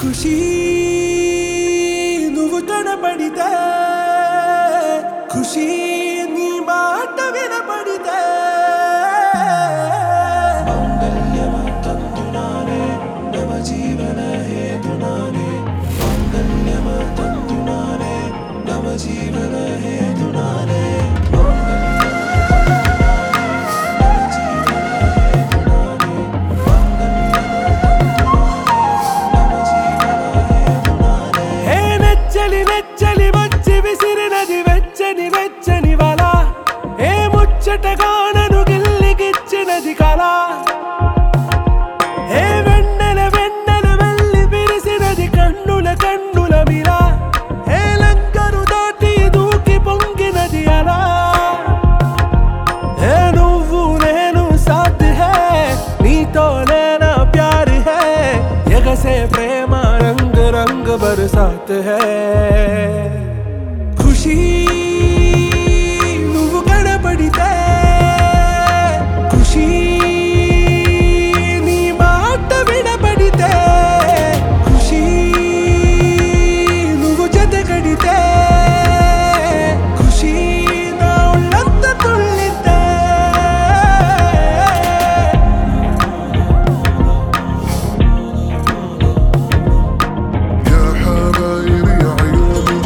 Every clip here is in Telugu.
ఖుషి నువ్వు కనపడితే ఖుషి నీ మాట వినపడితే హే నెచ్చలి నెచ్చలి వచ్చి విసిరినది వెచ్చని వెచ్చని వల ఏ ముచ్చటగానను గిల్లిగిచ్చినది కళ ఏ వెన్నెల వెన్నెల వెళ్ళి విరిసినది కన్నుల కన్నుల మిల ఏ లంకను దాటి దూకి పొంగినది అలా ఏ నువ్వు నేను సాథ్ హే నీతో నేనా ప్యార్ హే ఎగసే ప్రేమ రంగ్ రంగ్ బరసాత్ హే ఖుషి నువ్వు కనపడితే ఖుషి నీ మాట వినపడితే ఖుషి నువ్వు జత కడితే ఖుషి నా ఒళ్ళంత తుళ్ళితే يا حبايب يا عيوني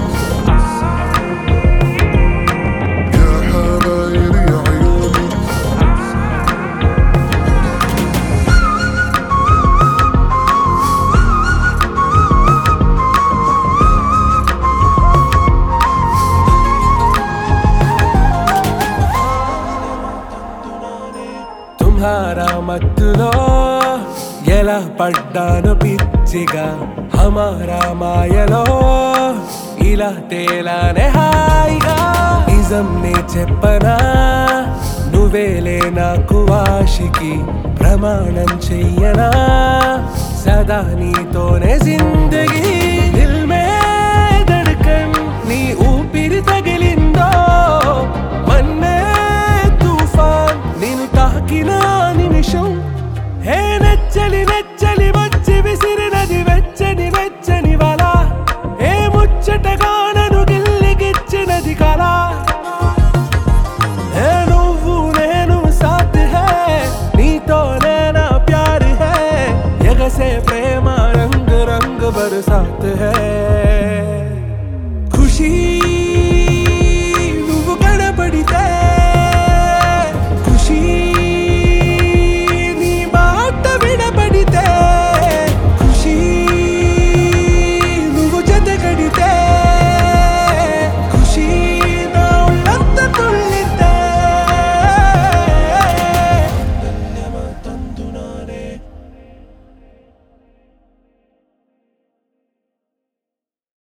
يا حبايب يا عيوني తుమ్హారా మత్తులో ఎలా పడ్డాను పిచ్చిగా హమారా మాయలో ఇలా తేలానే హాయిగా నిజం నే చెప్పనా నువ్వేలే నాకు వాషికి ప్రమాణం చెయ్యనా సదా నీతోనే జిందగీ